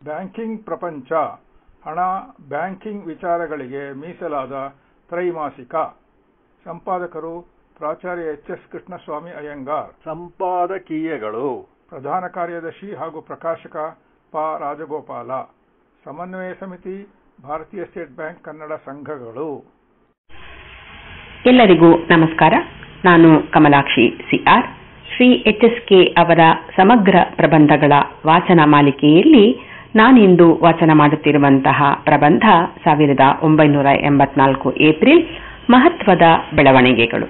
banking ಪ್ರಪಂಚ ಹಣ banking ವಿಚಾರಗಳಿಗೆ ಮೀಸಲಾದ ತ್ರೈಮಾಸಿಕ ಸಂಪಾದಕರು ಪ್ರಾಚಾರ್ಯ ಎಚ್ ಎಸ್ ಕೃಷ್ಣಸ್ವಾಮಿ ಅಯ್ಯಂಗಾರ್ ಸಂಪಾದಕೀಯಗಳು ಪ್ರಧಾನ ಕಾರ್ಯದರ್ಶಿ ಹಾಗೂ ಪ್ರಕಾಶಕ ಪ ರಾಜಗೋಪಾಲ ಸಮನ್ವಯ ಸಮಿತಿ ಭಾರತೀಯ ಸ್ಟೇಟ್ ಬ್ಯಾಂಕ್ ಕನ್ನಡ ಸಂಘಗಳು ಎಲ್ಲರಿಗೂ ನಮಸ್ಕಾರ ನಾನು Kamalakshi C R Shri H S K ಅವರ ಸಮಗ್ರ ಪ್ರಬಂಧಗಳ ವಾಚನ ಮಾಲಿಕೆಯಲ್ಲಿ ನಾನಿಂದು ವಾಚನ ಮಾಡುತ್ತಿರುವಂತಹ ಪ್ರಬಂಧ ಸಾವಿರದ ಒಂಬೈನೂರ ಎಂಬತ್ನಾಲ್ಕು ಏಪ್ರಿಲ್ ಮಹತ್ವದ ಬೆಳವಣಿಗೆಗಳು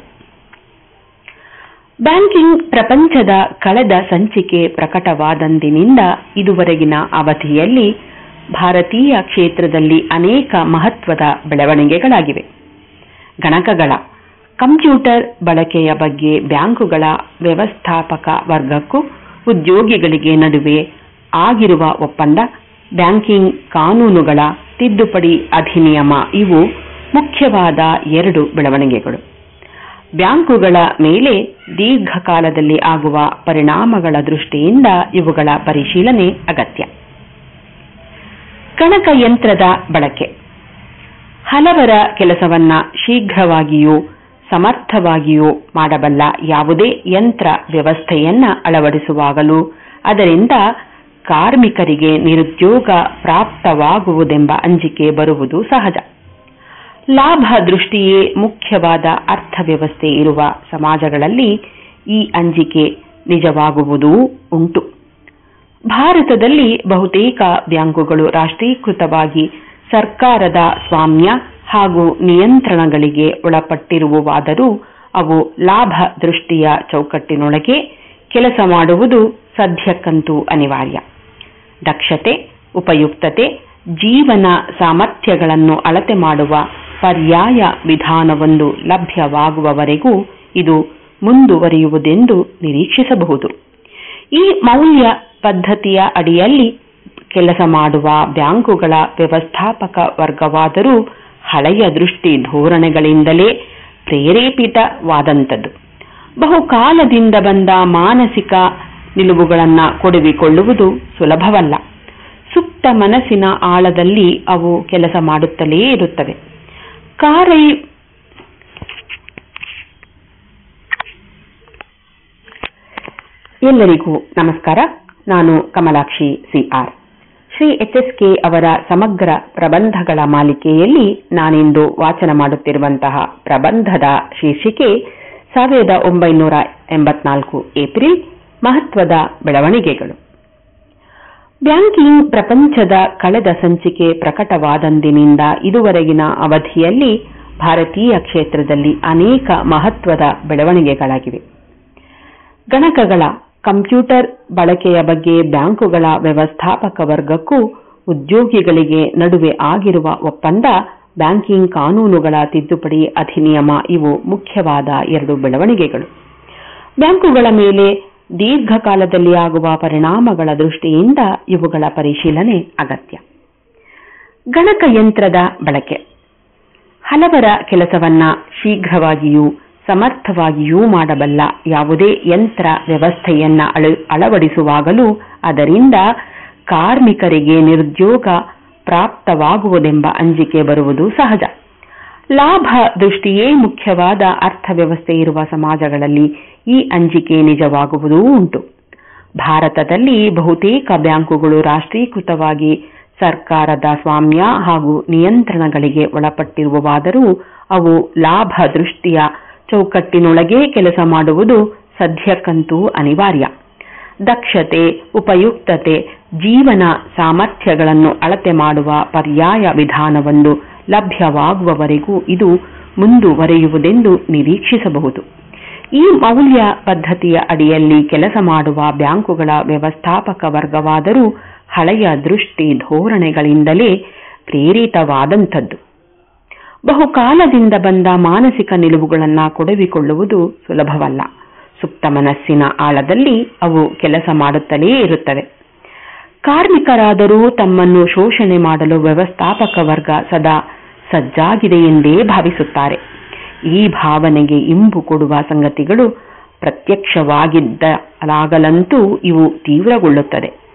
ಬ್ಯಾಂಕಿಂಗ್ ಪ್ರಪಂಚದ ಕಳೆದ ಸಂಚಿಕೆ ಪ್ರಕಟವಾದಂದಿನಿಂದ ಇದುವರೆಗಿನ ಅವಧಿಯಲ್ಲಿ ಭಾರತೀಯ ಕ್ಷೇತ್ರದಲ್ಲಿ ಅನೇಕ ಮಹತ್ವದ ಬೆಳವಣಿಗೆಗಳಾಗಿವೆ ಗಣಕಗಳ ಕಂಪ್ಯೂಟರ್ ಬಳಕೆಯ ಬಗ್ಗೆ ಬ್ಯಾಂಕುಗಳ ವ್ಯವಸ್ಥಾಪಕ ವರ್ಗಕ್ಕೂ ಉದ್ಯೋಗಿಗಳಿಗೆ ನಡುವೆ ಆಗಿರುವ ಒಪ್ಪಂದ ಬ್ಯಾಂಕಿಂಗ್ ಕಾನೂನುಗಳ ತಿದ್ದುಪಡಿ ಅಧಿನಿಯಮ ಇವು ಮುಖ್ಯವಾದ ಎರಡು ಬೆಳವಣಿಗೆಗಳು ಬ್ಯಾಂಕುಗಳ ಮೇಲೆ ದೀರ್ಘಕಾಲದಲ್ಲಿ ಆಗುವ ಪರಿಣಾಮಗಳ ದೃಷ್ಟಿಯಿಂದ ಇವುಗಳ ಪರಿಶೀಲನೆ ಅಗತ್ಯ ಗಣಕಯಂತ್ರದ ಬಳಕೆ ಹಲವರ ಕೆಲಸವನ್ನ ಶೀಘ್ರವಾಗಿಯೂ ಸಮರ್ಥವಾಗಿಯೂ ಮಾಡಬಲ್ಲ ಯಾವುದೇ ಯಂತ್ರ ವ್ಯವಸ್ಥೆಯನ್ನ ಅಳವಡಿಸುವಾಗಲೂ ಅದರಿಂದ ಕಾರ್ಮಿಕರಿಗೆ ನಿರುದ್ಯೋಗ ಪ್ರಾಪ್ತವಾಗುವುದೆಂಬ ಅಂಜಿಕೆ ಬರುವುದು ಸಹಜ ಲಾಭ ದೃಷ್ಟಿಯೇ ಮುಖ್ಯವಾದ ಅರ್ಥವ್ಯವಸ್ಥೆ ಇರುವ ಸಮಾಜಗಳಲ್ಲಿ ಈ ಅಂಜಿಕೆ ನಿಜವಾಗುವುದೂ ಉಂಟು ಭಾರತದಲ್ಲಿ ಬಹುತೇಕ ಬ್ಯಾಂಕುಗಳು ರಾಷ್ಟ್ರೀಕೃತವಾಗಿ ಸರ್ಕಾರದ ಸ್ವಾಮ್ಯ ಹಾಗೂ ನಿಯಂತ್ರಣಗಳಿಗೆ ಒಳಪಟ್ಟಿರುವವಾದರೂ ಅವು ಲಾಭ ದೃಷ್ಟಿಯ ಚೌಕಟ್ಟಿನೊಳಗೆ ಕೆಲಸ ಮಾಡುವುದು ಸದ್ಯಕ್ಕಂತೂ ಅನಿವಾರ್ಯ ದಕ್ಷತೆ ಉಪಯುಕ್ತತೆ ಜೀವನ ಸಾಮರ್ಥ್ಯಗಳನ್ನು ಅಳತೆ ಮಾಡುವ ಪರ್ಯಾಯ ವಿಧಾನವೊಂದು ಲಭ್ಯವಾಗುವವರೆಗೂ ಇದು ಮುಂದುವರಿಯುವುದೆಂದು ನಿರೀಕ್ಷಿಸಬಹುದು ಈ ಮೌಲ್ಯ ಪದ್ಧತಿಯ ಅಡಿಯಲ್ಲಿ ಕೆಲಸ ಮಾಡುವ ಬ್ಯಾಂಕುಗಳ ವ್ಯವಸ್ಥಾಪಕ ವರ್ಗವಾದರೂ ಹಳೆಯ ದೃಷ್ಟಿ ಧೋರಣೆಗಳಿಂದಲೇ ಪ್ರೇರೇಪಿತವಾದಂಥದ್ದು ಬಹುಕಾಲದಿಂದ ಬಂದ ಮಾನಸಿಕ ನಿಲುವುಗಳನ್ನ ಕೊಡುವಿಕೊಳ್ಳುವುದು ಸುಲಭವಲ್ಲ ಸುಪ್ತ ಮನಸ್ಸಿನ ಆಳದಲ್ಲಿ ಅವು ಕೆಲಸ ಮಾಡುತ್ತಲೇ ಇರುತ್ತವೆ ಕಾರೈ ಎಲ್ಲರಿಗೂ ನಮಸ್ಕಾರ ನಾನು Kamalakshi C R Shri H S K ಅವರ ಸಮಗ್ರ ಪ್ರಬಂಧಗಳ ಮಾಲಿಕೆಯಲ್ಲಿ ನಾನಿಂದು ವಾಚನ ಮಾಡುತ್ತಿರುವಂತಹ ಪ್ರಬಂಧದ ಶೀರ್ಷಿಕೆ ಸಾವಿರದ ಒಂಬೈನೂರ ಎಂಬತ್ನಾಲ್ಕು ಏಪ್ರಿಲ್ ಮಹತ್ವದ ಬೆಳವಣಿಗೆಗಳು ಬ್ಯಾಂಕಿಂಗ್ ಪ್ರಪಂಚದ ಕಳೆದ ಸಂಚಿಕೆ ಪ್ರಕಟವಾದಂದಿನಿಂದ ಇದುವರೆಗಿನ ಅವಧಿಯಲ್ಲಿ ಭಾರತೀಯ ಕ್ಷೇತ್ರದಲ್ಲಿ ಅನೇಕ ಮಹತ್ವದ ಬೆಳವಣಿಗೆಗಳಾಗಿವೆ ಗಣಕಗಳ ಕಂಪ್ಯೂಟರ್ ಬಳಕೆಯ ಬಗ್ಗೆ ಬ್ಯಾಂಕುಗಳ ವ್ಯವಸ್ಥಾಪಕ ವರ್ಗಕ್ಕೂ ಉದ್ಯೋಗಿಗಳಿಗೆ ನಡುವೆ ಆಗಿರುವ ಒಪ್ಪಂದ ಬ್ಯಾಂಕಿಂಗ್ ಕಾನೂನುಗಳ ತಿದ್ದುಪಡಿ ಅಧಿನಿಯಮ ಇವು ಮುಖ್ಯವಾದ ಎರಡು ಬೆಳವಣಿಗೆಗಳು ಬ್ಯಾಂಕುಗಳ ಮೇಲೆ ದೀರ್ಘಕಾಲದಲ್ಲಿ ಆಗುವ ಪರಿಣಾಮಗಳ ದೃಷ್ಟಿಯಿಂದ ಇವುಗಳ ಪರಿಶೀಲನೆ ಅಗತ್ಯ ಗಣಕಯಂತ್ರದ ಬಳಕೆ ಹಲವರ ಕೆಲಸವನ್ನ ಶೀಘ್ರವಾಗಿಯೂ ಸಮರ್ಥವಾಗಿಯೂ ಮಾಡಬಲ್ಲ ಯಾವುದೇ ಯಂತ್ರ ವ್ಯವಸ್ಥೆಯನ್ನ ಅಳವಡಿಸುವಾಗಲೂ ಅದರಿಂದ ಕಾರ್ಮಿಕರಿಗೆ ನಿರುದ್ಯೋಗ ಪ್ರಾಪ್ತವಾಗುವುದೆಂಬ ಅಂಜಿಕೆ ಬರುವುದು ಸಹಜ ಲಾಭ ದೃಷ್ಟಿಯೇ ಮುಖ್ಯವಾದ ಅರ್ಥವ್ಯವಸ್ಥೆ ಇರುವ ಸಮಾಜಗಳಲ್ಲಿ ಈ ಅಂಜಿಕೆ ನಿಜವಾಗುವುದೂ ಉಂಟು ಭಾರತದಲ್ಲಿ ಬಹುತೇಕ ಬ್ಯಾಂಕುಗಳು ರಾಷ್ಟ್ರೀಕೃತವಾಗಿ ಸರ್ಕಾರದ ಸ್ವಾಮ್ಯ ಹಾಗೂ ನಿಯಂತ್ರಣಗಳಿಗೆ ಒಳಪಟ್ಟಿರುವವಾದರೂ ಅವು ಲಾಭ ದೃಷ್ಟಿಯ ಚೌಕಟ್ಟಿನೊಳಗೆ ಕೆಲಸ ಮಾಡುವುದು ಸದ್ಯಕ್ಕಂತೂ ಅನಿವಾರ್ಯ ದಕ್ಷತೆ ಉಪಯುಕ್ತತೆ ಜೀವನ ಸಾಮರ್ಥ್ಯಗಳನ್ನು ಅಳತೆ ಮಾಡುವ ಪರ್ಯಾಯ ವಿಧಾನವೊಂದು ಲಭ್ಯವಾಗುವವರೆಗೂ ಇದು ಮುಂದುವರೆಯುವುದೆಂದು ನಿರೀಕ್ಷಿಸಬಹುದು ಈ ಮೌಲ್ಯ ಪದ್ಧತಿಯ ಅಡಿಯಲ್ಲಿ ಕೆಲಸ ಮಾಡುವ ಬ್ಯಾಂಕುಗಳ ವ್ಯವಸ್ಥಾಪಕ ವರ್ಗವಾದರೂ ಹಳೆಯ ದೃಷ್ಟಿ ಧೋರಣೆಗಳಿಂದಲೇ ಪ್ರೇರಿತವಾದಂಥದ್ದು ಬಹುಕಾಲದಿಂದ ಬಂದ ಮಾನಸಿಕ ನಿಲುವುಗಳನ್ನ ಕೊಡವಿಕೊಳ್ಳುವುದು ಸುಲಭವಲ್ಲ ಸುಪ್ತ ಮನಸ್ಸಿನ ಆಳದಲ್ಲಿ ಅವು ಕೆಲಸ ಮಾಡುತ್ತಲೇ ಇರುತ್ತವೆ ಕಾರ್ಮಿಕರಾದರೂ ತಮ್ಮನ್ನು ಶೋಷಣೆ ಮಾಡಲು ವ್ಯವಸ್ಥಾಪಕ ವರ್ಗ ಸದಾ ಸಜ್ಜಾಗಿದೆಯೆಂದೇ ಭಾವಿಸುತ್ತಾರೆ ಈ ಭಾವನೆಗೆ ಇಂಬು ಕೊಡುವ ಸಂಗತಿಗಳು ಪ್ರತ್ಯಕ್ಷವಾಗಿದ್ದಲಾಗಲಂತೂ ಇವು ತೀವ್ರಗೊಳ್ಳುತ್ತದೆ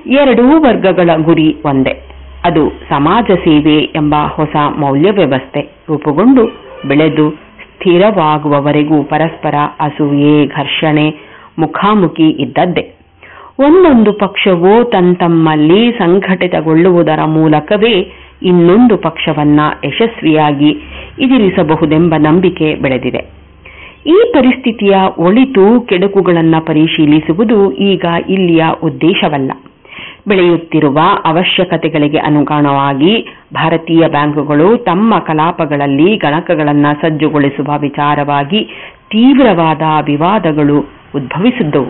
ಎರಡೂ ವರ್ಗಗಳ ಗುರಿ ಒಂದೇ ಅದು ಸಮಾಜ ಸೇವೆ ಎಂಬ ಹೊಸ ಮೌಲ್ಯ ವ್ಯವಸ್ಥೆ ರೂಪುಗೊಂಡು ಬೆಳೆದು ಸ್ಥಿರವಾಗುವವರೆಗೂ ಪರಸ್ಪರ ಅಸೂಯೆ ಘರ್ಷಣೆ ಮುಖಾಮುಖಿ ಇದ್ದದ್ದೇ ಒಂದೊಂದು ಪಕ್ಷವೋ ತಮ್ಮಲ್ಲಿ ಸಂಘಟಿತಗೊಳ್ಳುವುದರ ಮೂಲಕವೇ ಇನ್ನೊಂದು ಪಕ್ಷವನ್ನ ಯಶಸ್ವಿಯಾಗಿ ಎದುರಿಸಬಹುದೆಂಬ ನಂಬಿಕೆ ಬೆಳೆದಿದೆ ಈ ಪರಿಸ್ಥಿತಿಯ ಒಳಿತು ಕೆಡುಕುಗಳನ್ನು ಪರಿಶೀಲಿಸುವುದು ಈಗ ಇಲ್ಲಿಯ ಉದ್ದೇಶವಲ್ಲ ಬೆಳೆಯುತ್ತಿರುವ ಅವಶ್ಯಕತೆಗಳಿಗೆ ಅನುಗುಣವಾಗಿ ಭಾರತೀಯ ಬ್ಯಾಂಕುಗಳು ತಮ್ಮ ಕಲಾಪಗಳಲ್ಲಿ ಗಣಕಗಳನ್ನು ಸಜ್ಜುಗೊಳಿಸುವ ವಿಚಾರವಾಗಿ ತೀವ್ರವಾದ ವಿವಾದಗಳು ಉದ್ಭವಿಸಿದ್ದವು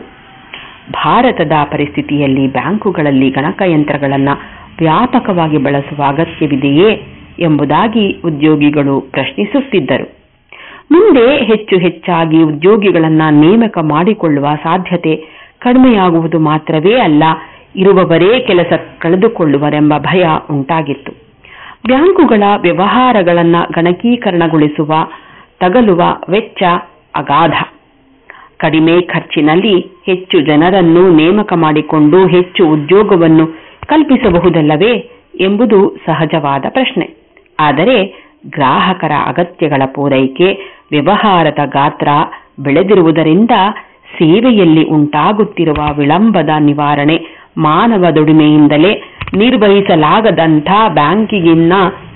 ಭಾರತದ ಪರಿಸ್ಥಿತಿಯಲ್ಲಿ ಬ್ಯಾಂಕುಗಳಲ್ಲಿ ಗಣಕಯಂತ್ರಗಳನ್ನು ವ್ಯಾಪಕವಾಗಿ ಬಳಸುವ ಅಗತ್ಯವಿದೆಯೇ ಎಂಬುದಾಗಿ ಉದ್ಯೋಗಿಗಳು ಪ್ರಶ್ನಿಸುತ್ತಿದ್ದರು ಮುಂದೆ ಹೆಚ್ಚು ಹೆಚ್ಚಾಗಿ ಉದ್ಯೋಗಿಗಳನ್ನ ನೇಮಕ ಮಾಡಿಕೊಳ್ಳುವ ಸಾಧ್ಯತೆ ಕಡಿಮೆಯಾಗುವುದು ಮಾತ್ರವೇ ಅಲ್ಲ ಇರುವವರೇ ಕೆಲಸ ಕಳೆದುಕೊಳ್ಳುವರೆಂಬ ಭಯ ಉಂಟಾಗಿತ್ತು ಬ್ಯಾಂಕುಗಳ ವ್ಯವಹಾರಗಳನ್ನು ಗಣಕೀಕರಣಗೊಳಿಸುವ ತಗಲುವ ವೆಚ್ಚ ಅಗಾಧ ಕಡಿಮೆ ಖರ್ಚಿನಲ್ಲಿ ಹೆಚ್ಚು ಜನರನ್ನು ನೇಮಕ ಮಾಡಿಕೊಂಡು ಹೆಚ್ಚು ಉದ್ಯೋಗವನ್ನು ಕಲ್ಪಿಸಬಹುದಲ್ಲವೇ ಎಂಬುದು ಸಹಜವಾದ ಪ್ರಶ್ನೆ ಆದರೆ ಗ್ರಾಹಕರ ಅಗತ್ಯಗಳ ಪೂರೈಕೆ ವ್ಯವಹಾರದ ಗಾತ್ರ ಬೆಳೆದಿರುವುದರಿಂದ ಸೇವೆಯಲ್ಲಿ ಉಂಟಾಗುತ್ತಿರುವ ವಿಳಂಬದ ನಿವಾರಣೆ ಮಾನವ ದುಡಿಮೆಯಿಂದಲೇ ನಿರ್ವಹಿಸಲಾಗದಂಥ ಬ್ಯಾಂಕಿಗಿನ್ನ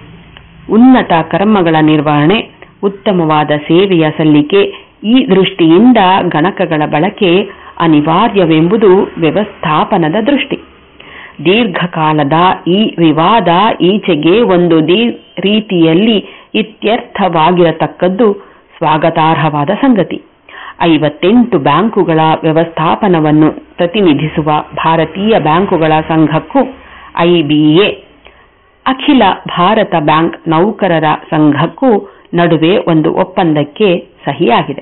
ಉನ್ನತ ಕರ್ಮಗಳ ನಿರ್ವಹಣೆ ಉತ್ತಮವಾದ ಸೇವೆಯ ಸಲ್ಲಿಕೆ ಈ ದೃಷ್ಟಿಯಿಂದ ಗಣಕಗಳ ಬಳಕೆ ಅನಿವಾರ್ಯವೆಂಬುದು ವ್ಯವಸ್ಥಾಪನದ ದೃಷ್ಟಿ ದೀರ್ಘಕಾಲದ ಈ ವಿವಾದ ಈಚೆಗೆ ಒಂದು ರೀತಿಯಲ್ಲಿ ಇತ್ಯರ್ಥವಾಗಿರತಕ್ಕದ್ದು ಸ್ವಾಗತಾರ್ಹವಾದ ಸಂಗತಿ ಐವತ್ತೆಂಟು ಬ್ಯಾಂಕುಗಳ ವ್ಯವಸ್ಥಾಪನವನ್ನು ಪ್ರತಿನಿಧಿಸುವ ಭಾರತೀಯ ಬ್ಯಾಂಕುಗಳ ಸಂಘಕ್ಕೂ ಐಬಿಎ ಅಖಿಲ ಭಾರತ ಬ್ಯಾಂಕ್ ನೌಕರರ ಸಂಘಕ್ಕೂ ನಡುವೆ ಒಂದು ಒಪ್ಪಂದಕ್ಕೆ ಸಹಿಯಾಗಿದೆ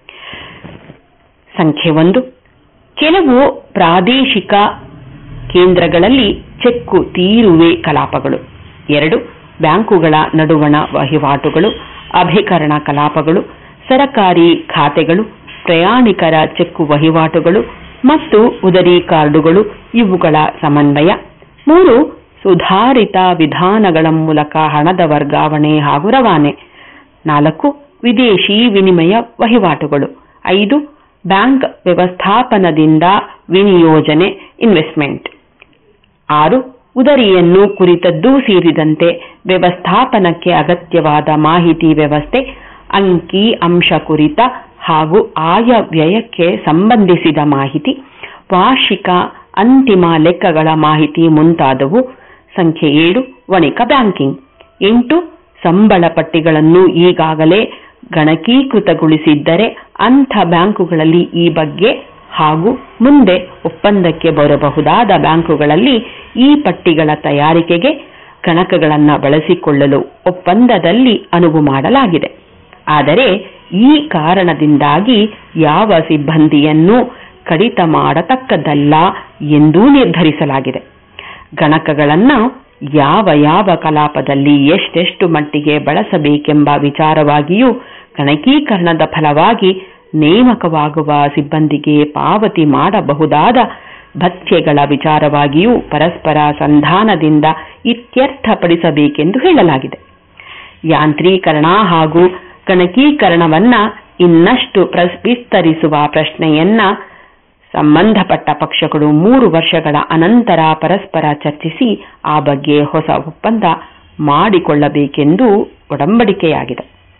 ಸಂಖ್ಯೆ ಒಂದು ಕೆಲವು ಪ್ರಾದೇಶಿಕ ಕೇಂದ್ರಗಳಲ್ಲಿ ಚೆಕ್ಕು ತೀರುವೆ ಕಲಾಪಗಳು ಎರಡು ಬ್ಯಾಂಕುಗಳ ನಡುವಣ ವಹಿವಾಟುಗಳು ಅಭಿಕರಣ ಕಲಾಪಗಳು ಸರಕಾರಿ ಖಾತೆಗಳು ಪ್ರಯಾಣಿಕರ ಚೆಕ್ಕು ವಹಿವಾಟುಗಳು ಮತ್ತು ಉದರಿ ಕಾರ್ಡುಗಳು ಇವುಗಳ ಸಮನ್ವಯ ಮೂರು ಸುಧಾರಿತ ವಿಧಾನಗಳ ಮೂಲಕ ಹಣದ ವರ್ಗಾವಣೆ ಹಾಗೂ ರವಾನೆ ನಾಲ್ಕು ವಿದೇಶಿ ವಿನಿಮಯ ವಹಿವಾಟುಗಳು ಐದು ಬ್ಯಾಂಕ್ ವ್ಯವಸ್ಥಾಪನದಿಂದ ವಿನಿಯೋಜನೆ ಇನ್ವೆಸ್ಟ್ಮೆಂಟ್ ಆರು ಉದರಿಯನ್ನು ಕುರಿತದ್ದೂ ಸೇರಿದಂತೆ ವ್ಯವಸ್ಥಾಪನಕ್ಕೆ ಅಗತ್ಯವಾದ ಮಾಹಿತಿ ವ್ಯವಸ್ಥೆ ಅಂಕಿ ಅಂಶ ಕುರಿತ ಹಾಗೂ ಆಯ ವ್ಯಯಕ್ಕೆ ಸಂಬಂಧಿಸಿದ ಮಾಹಿತಿ ವಾರ್ಷಿಕ ಅಂತಿಮ ಲೆಕ್ಕಗಳ ಮಾಹಿತಿ ಮುಂತಾದವು ಸಂಖ್ಯೆ ಏಳು ವಣಿಕ ಬ್ಯಾಂಕಿಂಗ್ ಎಂಟು ಸಂಬಳ ಪಟ್ಟಿಗಳನ್ನು ಈಗಾಗಲೇ ಗಣಕೀಕೃತಗೊಳಿಸಿದ್ದರೆ ಅಂಥ ಬ್ಯಾಂಕುಗಳಲ್ಲಿ ಈ ಬಗ್ಗೆ ಹಾಗೂ ಮುಂದೆ ಒಪ್ಪಂದಕ್ಕೆ ಬರಬಹುದಾದ ಬ್ಯಾಂಕುಗಳಲ್ಲಿ ಈ ಪಟ್ಟಿಗಳ ತಯಾರಿಕೆಗೆ ಗಣಕಗಳನ್ನು ಬಳಸಿಕೊಳ್ಳಲು ಒಪ್ಪಂದದಲ್ಲಿ ಅನುವು ಮಾಡಲಾಗಿದೆ ಆದರೆ ಈ ಕಾರಣದಿಂದಾಗಿ ಯಾವ ಸಿಬ್ಬಂದಿಯನ್ನು ಕಡಿತ ಮಾಡತಕ್ಕದ್ದಲ್ಲ ಎಂದೂ ನಿರ್ಧರಿಸಲಾಗಿದೆ ಗಣಕಗಳನ್ನು ಯಾವ ಯಾವ ಕಲಾಪದಲ್ಲಿ ಎಷ್ಟೆಷ್ಟು ಮಟ್ಟಿಗೆ ಬಳಸಬೇಕೆಂಬ ವಿಚಾರವಾಗಿಯೂ ಗಣಕೀಕರಣದ ಫಲವಾಗಿ ನೇಮಕವಾಗುವ ಸಿಬ್ಬಂದಿಗೆ ಪಾವತಿ ಮಾಡಬಹುದಾದ ಭತ್ಯೆಗಳ ವಿಚಾರವಾಗಿಯೂ ಪರಸ್ಪರ ಸಂಧಾನದಿಂದ ಇತ್ಯರ್ಥಪಡಿಸಬೇಕೆಂದು ಹೇಳಲಾಗಿದೆ ಯಾಂತ್ರೀಕರಣ ಹಾಗೂ ಗಣಕೀಕರಣವನ್ನ ಇನ್ನಷ್ಟು ವಿಸ್ತರಿಸುವ ಪ್ರಶ್ನೆಯನ್ನ ಸಂಬಂಧಪಟ್ಟ ಪಕ್ಷಗಳು ಮೂರು ವರ್ಷಗಳ ಅನಂತರ ಪರಸ್ಪರ ಚರ್ಚಿಸಿ ಆ ಬಗ್ಗೆ ಹೊಸ ಒಪ್ಪಂದ ಮಾಡಿಕೊಳ್ಳಬೇಕೆಂದು ಒಡಂಬಡಿಕೆಯಾಗಿದೆ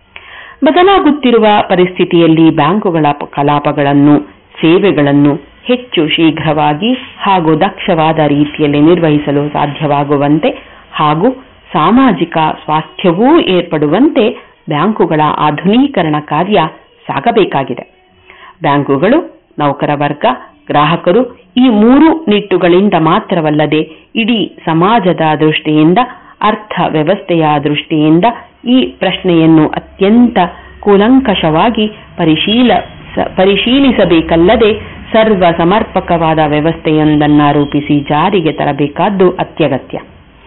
ಬದಲಾಗುತ್ತಿರುವ ಪರಿಸ್ಥಿತಿಯಲ್ಲಿ ಬ್ಯಾಂಕುಗಳ ಕಲಾಪಗಳನ್ನು ಸೇವೆಗಳನ್ನು ಹೆಚ್ಚು ಶೀಘ್ರವಾಗಿ ಹಾಗೂ ದಕ್ಷವಾದ ರೀತಿಯಲ್ಲಿ ನಿರ್ವಹಿಸಲು ಸಾಧ್ಯವಾಗುವಂತೆ ಹಾಗೂ ಸಾಮಾಜಿಕ ಸ್ವಾಸ್ಥ್ಯವೂ ಏರ್ಪಡುವಂತೆ ಬ್ಯಾಂಕುಗಳ ಆಧುನೀಕರಣ ಕಾರ್ಯ ಸಾಗಬೇಕಾಗಿದೆ ಬ್ಯಾಂಕುಗಳು ನೌಕರ ವರ್ಗ ಗ್ರಾಹಕರು ಈ ಮೂರು ನಿಟ್ಟುಗಳಿಂದ ಮಾತ್ರವಲ್ಲದೆ ಇಡೀ ಸಮಾಜದ ದೃಷ್ಟಿಯಿಂದ ಅರ್ಥ ವ್ಯವಸ್ಥೆಯ ದೃಷ್ಟಿಯಿಂದ ಈ ಪ್ರಶ್ನೆಯನ್ನು ಅತ್ಯಂತ ಕೂಲಂಕಷವಾಗಿ ಪರಿಶೀಲ ಪರಿಶೀಲಿಸಬೇಕಲ್ಲದೆ ಸರ್ವ ಸಮರ್ಪಕವಾದ ವ್ಯವಸ್ಥೆಯೊಂದನ್ನ ರೂಪಿಸಿ ಜಾರಿಗೆ ತರಬೇಕಾದ್ದು ಅತ್ಯಗತ್ಯ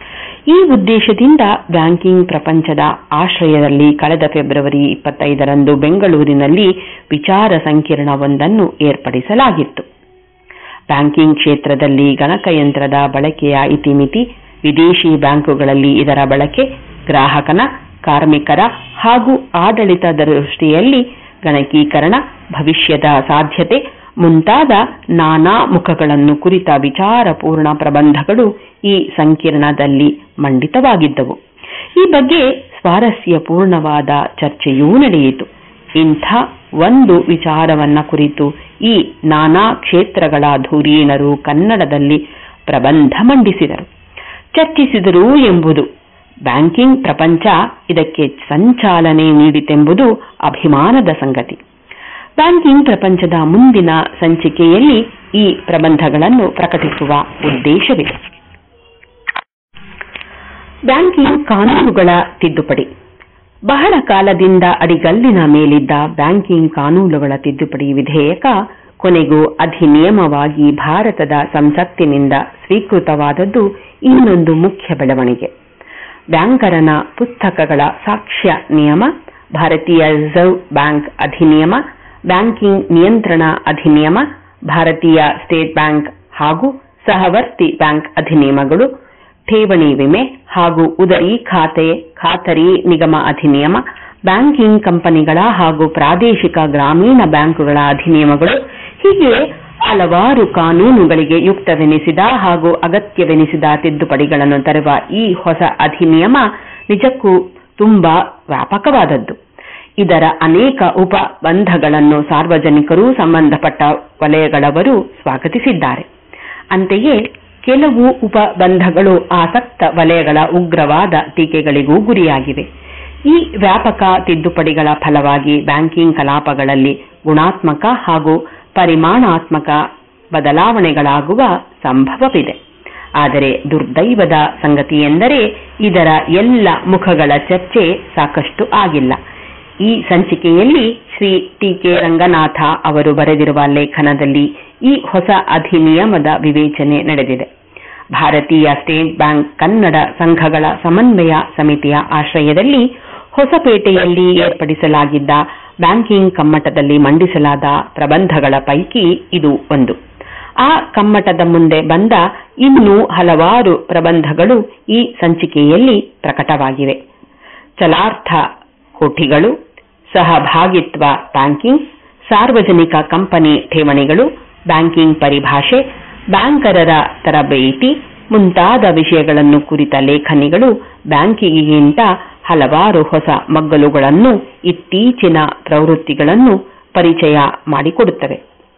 ಈ ಉದ್ದೇಶದಿಂದ ಬ್ಯಾಂಕಿಂಗ್ ಪ್ರಪಂಚದ ಆಶ್ರಯದಲ್ಲಿ ಕಳೆದ ಫೆಬ್ರವರಿ ಇಪ್ಪತ್ತೈದರಂದು ಬೆಂಗಳೂರಿನಲ್ಲಿ ವಿಚಾರ ಸಂಕಿರಣವೊಂದನ್ನು ಏರ್ಪಡಿಸಲಾಗಿತ್ತು ಬ್ಯಾಂಕಿಂಗ್ ಕ್ಷೇತ್ರದಲ್ಲಿ ಗಣಕಯಂತ್ರದ ಬಳಕೆಯ ಇತಿಮಿತಿ ವಿದೇಶಿ ಬ್ಯಾಂಕುಗಳಲ್ಲಿ ಇದರ ಬಳಕೆ ಗ್ರಾಹಕನ ಕಾರ್ಮಿಕರ ಹಾಗೂ ಆಡಳಿತದ ದೃಷ್ಟಿಯಲ್ಲಿ ಗಣಕೀಕರಣ ಭವಿಷ್ಯದ ಸಾಧ್ಯತೆ ಮುಂತಾದ ನಾನಾ ಮುಖಗಳನ್ನು ಕುರಿತ ವಿಚಾರಪೂರ್ಣ ಪ್ರಬಂಧಗಳು ಈ ಸಂಕಿರಣದಲ್ಲಿ ಮಂಡಿತವಾಗಿದ್ದವು ಈ ಬಗ್ಗೆ ಸ್ವಾರಸ್ಯಪೂರ್ಣವಾದ ಚರ್ಚೆಯೂ ನಡೆಯಿತು ಇಂಥ ಒಂದು ವಿಚಾರವನ್ನ ಕುರಿತು ಈ ನಾನಾ ಕ್ಷೇತ್ರಗಳ ಧುರೀಣರು ಕನ್ನಡದಲ್ಲಿ ಪ್ರಬಂಧ ಮಂಡಿಸಿದರು ಚರ್ಚಿಸಿದರು ಎಂಬುದು ಬ್ಯಾಂಕಿಂಗ್ ಪ್ರಪಂಚ ಇದಕ್ಕೆ ಸಂಚಾಲನೆ ನೀಡಿತೆಂಬುದು ಅಭಿಮಾನದ ಸಂಗತಿ ಬ್ಯಾಂಕಿಂಗ್ ಪ್ರಪಂಚದ ಮುಂದಿನ ಸಂಚಿಕೆಯಲ್ಲಿ ಈ ಪ್ರಬಂಧಗಳನ್ನು ಪ್ರಕಟಿಸುವ ಉದ್ದೇಶವಿದೆ ಬ್ಯಾಂಕಿಂಗ್ ಕಾನೂನುಗಳ ತಿದ್ದುಪಡಿ ಬಹಳ ಕಾಲದಿಂದ ಅಡಿಗಲ್ಲಿನ ಮೇಲಿದ್ದ ಬ್ಯಾಂಕಿಂಗ್ ಕಾನೂನುಗಳ ತಿದ್ದುಪಡಿ ವಿಧೇಯಕ ಕೊನೆಗೂ ಅಧಿನಿಯಮವಾಗಿ ಭಾರತದ ಸಂಸತ್ತಿನಿಂದ ಸ್ವೀಕೃತವಾದದ್ದು ಇನ್ನೊಂದು ಮುಖ್ಯ ಬೆಳವಣಿಗೆ ಬ್ಯಾಂಕರನ ಪುಸ್ತಕಗಳ ಸಾಕ್ಷ್ಯ ನಿಯಮ ಭಾರತೀಯ ರಿಸರ್ವ್ ಬ್ಯಾಂಕ್ ಅಧಿನಿಯಮ ಬ್ಯಾಂಕಿಂಗ್ ನಿಯಂತ್ರಣ ಅಧಿನಿಯಮ ಭಾರತೀಯ ಸ್ಟೇಟ್ ಬ್ಯಾಂಕ್ ಹಾಗೂ ಸಹವರ್ತಿ ಬ್ಯಾಂಕ್ ಅಧಿನಿಯಮಗಳು ಠೇವಣಿ ವಿಮೆ ಹಾಗೂ ಉದರಿ ಖಾತೆ ಖಾತರಿ ನಿಗಮ ಅಧಿನಿಯಮ ಬ್ಯಾಂಕಿಂಗ್ ಕಂಪನಿಗಳ ಹಾಗೂ ಪ್ರಾದೇಶಿಕ ಗ್ರಾಮೀಣ ಬ್ಯಾಂಕುಗಳ ಅಧಿನಿಯಮಗಳು ಹೀಗೆ ಹಲವಾರು ಕಾನೂನುಗಳಿಗೆ ಯುಕ್ತವೆನಿಸಿದ ಹಾಗೂ ಅಗತ್ಯವೆನಿಸಿದ ತಿದ್ದುಪಡಿಗಳನ್ನು ತರುವ ಈ ಹೊಸ ಅಧಿನಿಯಮ ನಿಜಕ್ಕೂ ತುಂಬಾ ವ್ಯಾಪಕವಾದದ್ದು ಇದರ ಅನೇಕ ಉಪಬಂಧಗಳನ್ನು ಸಾರ್ವಜನಿಕರು ಸಂಬಂಧಪಟ್ಟ ವಲಯಗಳವರು ಸ್ವಾಗತಿಸಿದ್ದಾರೆ ಅಂತೆಯೇ ಕೆಲವು ಉಪಬಂಧಗಳು ಆಸಕ್ತ ವಲಯಗಳ ಉಗ್ರವಾದ ಟೀಕೆಗಳಿಗೂ ಗುರಿಯಾಗಿವೆ ಈ ವ್ಯಾಪಕ ತಿದ್ದುಪಡಿಗಳ ಫಲವಾಗಿ ಬ್ಯಾಂಕಿಂಗ್ ಕಲಾಪಗಳಲ್ಲಿ ಗುಣಾತ್ಮಕ ಹಾಗೂ ಪರಿಮಾಣಾತ್ಮಕ ಬದಲಾವಣೆಗಳಾಗುವ ಸಂಭವವಿದೆ ಆದರೆ ದುರ್ದೈವದ ಸಂಗತಿಯೆಂದರೆ ಇದರ ಎಲ್ಲ ಮುಖಗಳ ಚರ್ಚೆ ಸಾಕಷ್ಟು ಆಗಿಲ್ಲ ಈ ಸಂಚಿಕೆಯಲ್ಲಿ ಶ್ರೀ ಟಿ ಕೆ ರಂಗನಾಥ ಅವರು ಬರೆದಿರುವ ಲೇಖನದಲ್ಲಿ ಈ ಹೊಸ ಅಧಿನಿಯಮದ ವಿವೇಚನೆ ನಡೆದಿದೆ ಭಾರತೀಯ ಸ್ಟೇಟ್ ಬ್ಯಾಂಕ್ ಕನ್ನಡ ಸಂಘಗಳ ಸಮನ್ವಯ ಸಮಿತಿಯ ಆಶ್ರಯದಲ್ಲಿ ಹೊಸಪೇಟೆಯಲ್ಲಿ ಏರ್ಪಡಿಸಲಾಗಿದ್ದ ಬ್ಯಾಂಕಿಂಗ್ ಕಮ್ಮಟದಲ್ಲಿ ಮಂಡಿಸಲಾದ ಪ್ರಬಂಧಗಳ ಪೈಕಿ ಇದು ಒಂದು ಆ ಕಮ್ಮಟದ ಮುಂದೆ ಬಂದ ಇನ್ನೂ ಹಲವಾರು ಪ್ರಬಂಧಗಳು ಈ ಸಂಚಿಕೆಯಲ್ಲಿ ಪ್ರಕಟವಾಗಿವೆ ಚಲಾರ್ಥ ಕೋಠಿಗಳು ಸಹಭಾಗಿತ್ವ ಬ್ಯಾಂಕಿಂಗ್ ಸಾರ್ವಜನಿಕ ಕಂಪನಿ ಠೇವಣಿಗಳು ಬ್ಯಾಂಕಿಂಗ್ ಪರಿಭಾಷೆ ಬ್ಯಾಂಕರರ ತರಬೇತಿ ಮುಂತಾದ ವಿಷಯಗಳನ್ನು ಕುರಿತ ಲೇಖನಿಗಳು ಬ್ಯಾಂಕಿಗಿಂತ ಹಲವಾರು ಹೊಸ ಮಗ್ಗಲುಗಳನ್ನು ಇತ್ತೀಚಿನ ಪ್ರವೃತ್ತಿಗಳನ್ನು ಪರಿಚಯ ಮಾಡಿಕೊಡುತ್ತವೆ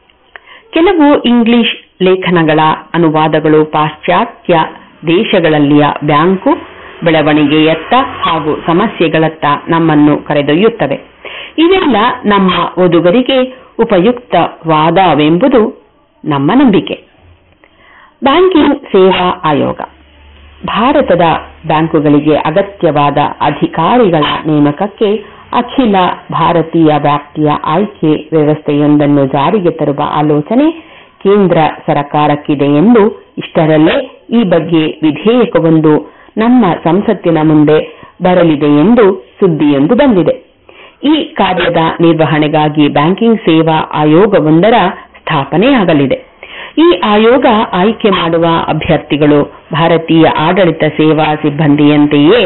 ಕೆಲವು ಇಂಗ್ಲಿಷ್ ಲೇಖನಗಳ ಅನುವಾದಗಳು ಪಾಶ್ಚಾತ್ಯ ದೇಶಗಳಲ್ಲಿಯ ಬ್ಯಾಂಕು ಬೆಳವಣಿಗೆಯತ್ತ ಹಾಗೂ ಸಮಸ್ಯೆಗಳತ್ತ ನಮ್ಮನ್ನು ಕರೆದೊಯ್ಯುತ್ತವೆ ಇವೆಲ್ಲ ನಮ್ಮ ಓದುಗರಿಗೆ ಉಪಯುಕ್ತವಾದವೆಂಬುದು ನಮ್ಮ ನಂಬಿಕೆ ಬ್ಯಾಂಕಿಂಗ್ ಸೇವಾ ಆಯೋಗ ಭಾರತದ ಬ್ಯಾಂಕುಗಳಿಗೆ ಅಗತ್ಯವಾದ ಅಧಿಕಾರಿಗಳ ನೇಮಕಕ್ಕೆ ಅಖಿಲ ಭಾರತೀಯ ವ್ಯಾಪ್ತಿಯ ಆಯ್ಕೆ ವ್ಯವಸ್ಥೆಯೊಂದನ್ನು ಜಾರಿಗೆ ತರುವ ಆಲೋಚನೆ ಕೇಂದ್ರ ಸರಕಾರಕ್ಕಿದೆ ಎಂದು ಇಷ್ಟರಲ್ಲೇ ಈ ಬಗ್ಗೆ ವಿಧೇಯಕವೊಂದು ನಮ್ಮ ಸಂಸತ್ತಿನ ಮುಂದೆ ಬರಲಿದೆ ಎಂದು ಸುದ್ದಿಯೊಂದು ಬಂದಿದೆ ಈ ಕಾರ್ಯದ ನಿರ್ವಹಣೆಗಾಗಿ ಬ್ಯಾಂಕಿಂಗ್ ಸೇವಾ ಆಯೋಗವೊಂದರ ಸ್ಥಾಪನೆಯಾಗಲಿದೆ ಈ ಆಯೋಗ ಆಯ್ಕೆ ಮಾಡುವ ಅಭ್ಯರ್ಥಿಗಳು ಭಾರತೀಯ ಆಡಳಿತ ಸೇವಾ ಸಿಬ್ಬಂದಿಯಂತೆಯೇ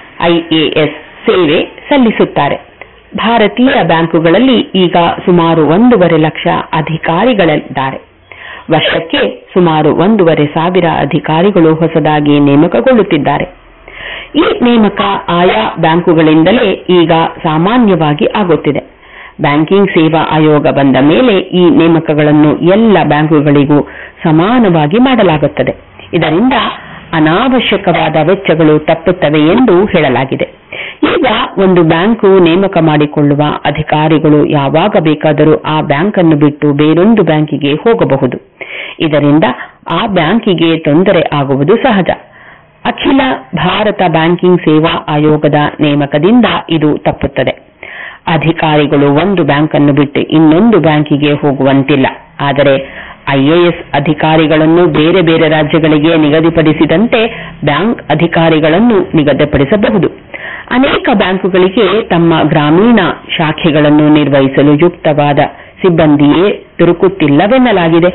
ಐಎಎಸ್ ಸೇವೆ ಸಲ್ಲಿಸುತ್ತಾರೆ ಭಾರತೀಯ ಬ್ಯಾಂಕುಗಳಲ್ಲಿ ಈಗ ಸುಮಾರು ಒಂದೂವರೆ ಲಕ್ಷ ಅಧಿಕಾರಿಗಳಿದ್ದಾರೆ ವರ್ಷಕ್ಕೆ ಸುಮಾರು ಒಂದೂವರೆ ಸಾವಿರ ಅಧಿಕಾರಿಗಳು ಹೊಸದಾಗಿ ನೇಮಕಗೊಳ್ಳುತ್ತಿದ್ದಾರೆ ಈ ನೇಮಕ ಆಯಾ ಬ್ಯಾಂಕುಗಳಿಂದಲೇ ಈಗ ಸಾಮಾನ್ಯವಾಗಿ ಆಗುತ್ತಿದೆ ಬ್ಯಾಂಕಿಂಗ್ ಸೇವಾ ಆಯೋಗ ಬಂದ ಮೇಲೆ ಈ ನೇಮಕಗಳನ್ನು ಎಲ್ಲ ಬ್ಯಾಂಕುಗಳಿಗೂ ಸಮಾನವಾಗಿ ಮಾಡಲಾಗುತ್ತದೆ ಇದರಿಂದ ಅನಾವಶ್ಯಕವಾದ ವೆಚ್ಚಗಳು ತಪ್ಪುತ್ತವೆ ಎಂದು ಹೇಳಲಾಗಿದೆ ಈಗ ಒಂದು ಬ್ಯಾಂಕು ನೇಮಕ ಮಾಡಿಕೊಳ್ಳುವ ಅಧಿಕಾರಿಗಳು ಯಾವಾಗ ಬೇಕಾದರೂ ಆ ಬ್ಯಾಂಕ್ ಅನ್ನು ಬಿಟ್ಟು ಬೇರೊಂದು ಬ್ಯಾಂಕಿಗೆ ಹೋಗಬಹುದು ಇದರಿಂದ ಆ ಬ್ಯಾಂಕಿಗೆ ತೊಂದರೆ ಆಗುವುದು ಸಹಜ ಅಖಿಲ ಭಾರತ ಬ್ಯಾಂಕಿಂಗ್ ಸೇವಾ ಆಯೋಗದ ನೇಮಕದಿಂದ ಇದು ತಪ್ಪುತ್ತದೆ ಅಧಿಕಾರಿಗಳು ಒಂದು ಬ್ಯಾಂಕ್ ಅನ್ನು ಬಿಟ್ಟು ಇನ್ನೊಂದು ಬ್ಯಾಂಕಿಗೆ ಹೋಗುವಂತಿಲ್ಲ ಆದರೆ ಐಎಎಸ್ ಅಧಿಕಾರಿಗಳನ್ನು ಬೇರೆ ಬೇರೆ ರಾಜ್ಯಗಳಿಗೆ ನಿಗದಿಪಡಿಸಿದಂತೆ ಬ್ಯಾಂಕ್ ಅಧಿಕಾರಿಗಳನ್ನು ನಿಗದಿಪಡಿಸಬಹುದು ಅನೇಕ ಬ್ಯಾಂಕುಗಳಿಗೆ ತಮ್ಮ ಗ್ರಾಮೀಣ ಶಾಖೆಗಳನ್ನು ನಿರ್ವಹಿಸಲು ಯುಕ್ತವಾದ ಸಿಬ್ಬಂದಿಯೇ ದೊರಕುತ್ತಿಲ್ಲವೆನ್ನಲಾಗಿದೆ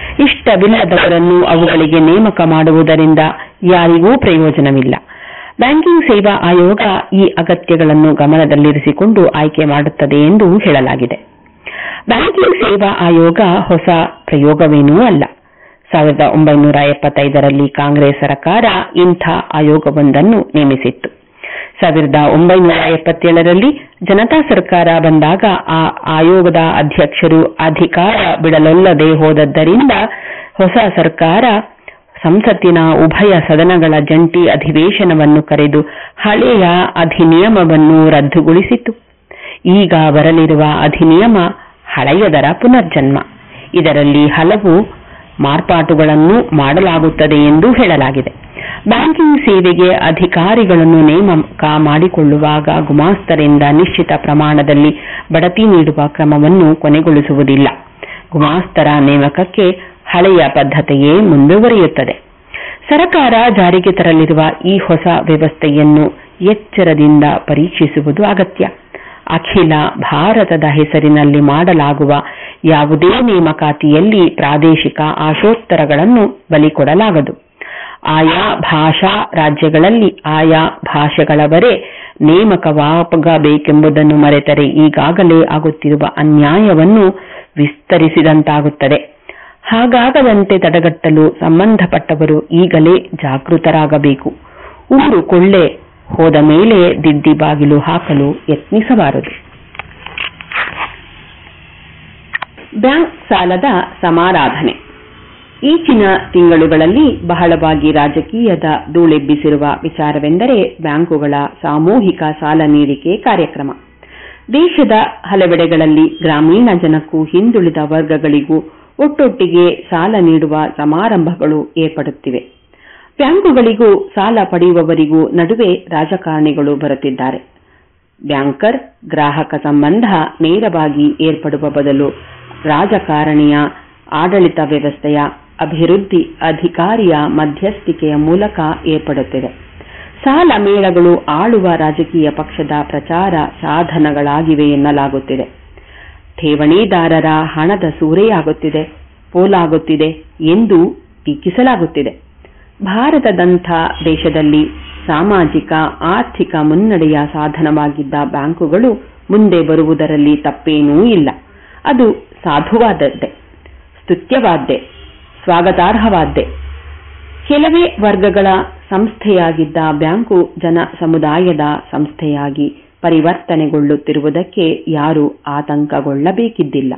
ಇಷ್ಟವಿಲ್ಲದವರನ್ನು ಅವುಗಳಿಗೆ ನೇಮಕ ಮಾಡುವುದರಿಂದ ಯಾರಿಗೂ ಪ್ರಯೋಜನವಿಲ್ಲ ಬ್ಯಾಂಕಿಂಗ್ ಸೇವಾ ಆಯೋಗ ಈ ಅಗತ್ಯಗಳನ್ನು ಗಮನದಲ್ಲಿರಿಸಿಕೊಂಡು ಆಯ್ಕೆ ಮಾಡುತ್ತದೆ ಎಂದು ಹೇಳಲಾಗಿದೆ ಬ್ಯಾಂಕಿಂಗ್ ಸೇವಾ ಆಯೋಗ ಹೊಸ ಪ್ರಯೋಗವೇನೂ ಅಲ್ಲ ಸಾವಿರದ ಒಂಬೈನೂರ ಎಪ್ಪತ್ತೈದರಲ್ಲಿ ಕಾಂಗ್ರೆಸ್ ಸರ್ಕಾರ ಇಂಥ ಆಯೋಗವೊಂದನ್ನು ನೇಮಿಸಿತ್ತು ಸಾವಿರದ ಒಂಬೈನೂರ ಎಪ್ಪತ್ತೇಳರಲ್ಲಿ ಜನತಾ ಸರ್ಕಾರ ಬಂದಾಗ ಆ ಆಯೋಗದ ಅಧ್ಯಕ್ಷರು ಅಧಿಕಾರ ಬಿಡಲೊಲ್ಲದೆ ಹೋದದ್ದರಿಂದ ಹೊಸ ಸರ್ಕಾರ ಸಂಸತ್ತಿನ ಉಭಯ ಸದನಗಳ ಜಂಟಿ ಅಧಿವೇಶನವನ್ನು ಕರೆದು ಹಳೆಯ ಅಧಿನಿಯಮವನ್ನು ರದ್ದುಗೊಳಿಸಿತು ಈಗ ಬರಲಿರುವ ಅಧಿನಿಯಮ ಹಳೆಯದರ ಪುನರ್ಜನ್ಮ ಇದರಲ್ಲಿ ಹಲವು ಮಾರ್ಪಾಟುಗಳನ್ನು ಮಾಡಲಾಗುತ್ತದೆ ಎಂದು ಹೇಳಲಾಗಿದೆ ಬ್ಯಾಂಕಿಂಗ್ ಸೇವೆಗೆ ಅಧಿಕಾರಿಗಳನ್ನು ನೇಮಕ ಮಾಡಿಕೊಳ್ಳುವಾಗ ಗುಮಾಸ್ತರಿಂದ ನಿಶ್ಚಿತ ಪ್ರಮಾಣದಲ್ಲಿ ಬಡತಿ ನೀಡುವ ಕ್ರಮವನ್ನು ಕೊನೆಗೊಳಿಸುವುದಿಲ್ಲ ಗುಮಾಸ್ತರ ನೇಮಕಕ್ಕೆ ಹಳೆಯ ಪದ್ಧತಿಯೇ ಮುಂದುವರಿಯುತ್ತದೆ ಸರಕಾರ ಜಾರಿಗೆ ತರಲಿರುವ ಈ ಹೊಸ ವ್ಯವಸ್ಥೆಯನ್ನು ಎಚ್ಚರದಿಂದ ಪರೀಕ್ಷಿಸುವುದು ಅಗತ್ಯ ಅಖಿಲ ಭಾರತದ ಹೆಸರಿನಲ್ಲಿ ಮಾಡಲಾಗುವ ಯಾವುದೇ ನೇಮಕಾತಿಯಲ್ಲಿ ಪ್ರಾದೇಶಿಕ ಆಶೋತ್ತರಗಳನ್ನು ಬಲಿಕೊಡಲಾಗದು ಆಯಾ ಭಾಷಾ ರಾಜ್ಯಗಳಲ್ಲಿ ಆಯಾ ಭಾಷೆಗಳವರೇ ನೇಮಕವಾಗಬೇಕೆಂಬುದನ್ನು ಮರೆತರೆ ಈಗಾಗಲೇ ಆಗುತ್ತಿರುವ ಅನ್ಯಾಯವನ್ನು ವಿಸ್ತರಿಸಿದಂತಾಗುತ್ತದೆ ಹಾಗಾಗದಂತೆ ತಡೆಗಟ್ಟಲು ಸಂಬಂಧಪಟ್ಟವರು ಈಗಲೇ ಜಾಗೃತರಾಗಬೇಕು ಊರು ಕೊಳ್ಳೆ ಹೋದ ಮೇಲೆ ದಿದ್ದಿ ಬಾಗಿಲು ಹಾಕಲು ಯತ್ನಿಸಬಾರದು ಬ್ಯಾಂಕ್ ಸಾಲದ ಸಮಾರಾಧನೆ ಈಚಿನ ತಿಂಗಳುಗಳಲ್ಲಿ ಬಹಳವಾಗಿ ರಾಜಕೀಯದ ಧೂಳೆಬ್ಬಿಸಿರುವ ವಿಚಾರವೆಂದರೆ ಬ್ಯಾಂಕುಗಳ ಸಾಮೂಹಿಕ ಸಾಲ ನೀಡಿಕೆ ಕಾರ್ಯಕ್ರಮ ದೇಶದ ಹಲವೆಡೆಗಳಲ್ಲಿ ಗ್ರಾಮೀಣ ಜನಕ್ಕೂ ಹಿಂದುಳಿದ ವರ್ಗಗಳಿಗೂ ಒಟ್ಟೊಟ್ಟಿಗೆ ಸಾಲ ನೀಡುವ ಸಮಾರಂಭಗಳು ಏರ್ಪಡುತ್ತಿವೆ ಬ್ಯಾಂಕುಗಳಿಗೂ ಸಾಲ ಪಡೆಯುವವರಿಗೂ ನಡುವೆ ರಾಜಕಾರಣಿಗಳು ಬರುತ್ತಿದ್ದಾರೆ ಬ್ಯಾಂಕರ್ ಗ್ರಾಹಕ ಸಂಬಂಧ ನೇರವಾಗಿ ಏರ್ಪಡುವ ಬದಲು ರಾಜಕಾರಣಿಯ ಆಡಳಿತ ವ್ಯವಸ್ಥೆಯ ಅಭಿವೃದ್ಧಿ ಅಧಿಕಾರಿಯ ಮಧ್ಯಸ್ಥಿಕೆಯ ಮೂಲಕ ಏರ್ಪಡುತ್ತಿದೆ ಸಾಲ ಮೇಳಗಳು ಆಳುವ ರಾಜಕೀಯ ಪಕ್ಷದ ಪ್ರಚಾರ ಸಾಧನಗಳಾಗಿವೆ ಎನ್ನಲಾಗುತ್ತಿದೆ ಠೇವಣಿದಾರರ ಹಣದ ಸೂರೆಯಾಗುತ್ತಿದೆ ಪೋಲಾಗುತ್ತಿದೆ ಎಂದು ಟೀಕಿಸಲಾಗುತ್ತಿದೆ ಭಾರತದಂಥ ದೇಶದಲ್ಲಿ ಸಾಮಾಜಿಕ ಆರ್ಥಿಕ ಮುನ್ನಡೆಯ ಸಾಧನವಾಗಿದ್ದ ಬ್ಯಾಂಕುಗಳು ಮುಂದೆ ಬರುವುದರಲ್ಲಿ ತಪ್ಪೇನೂ ಇಲ್ಲ ಅದು ಸಾಧುವಾದದ್ದೇ ಸ್ತುತ್ಯವಾದ್ದೇ ಸ್ವಾಗತಾರ್ಹವಾದ್ದೇ ಕೆಲವೇ ವರ್ಗಗಳ ಸಂಸ್ಥೆಯಾಗಿದ್ದ ಬ್ಯಾಂಕು ಜನ ಸಮುದಾಯದ ಸಂಸ್ಥೆಯಾಗಿ ಪರಿವರ್ತನೆಗೊಳ್ಳುತ್ತಿರುವುದಕ್ಕೆ ಯಾರೂ ಆತಂಕಗೊಳ್ಳಬೇಕಿದ್ದಿಲ್ಲ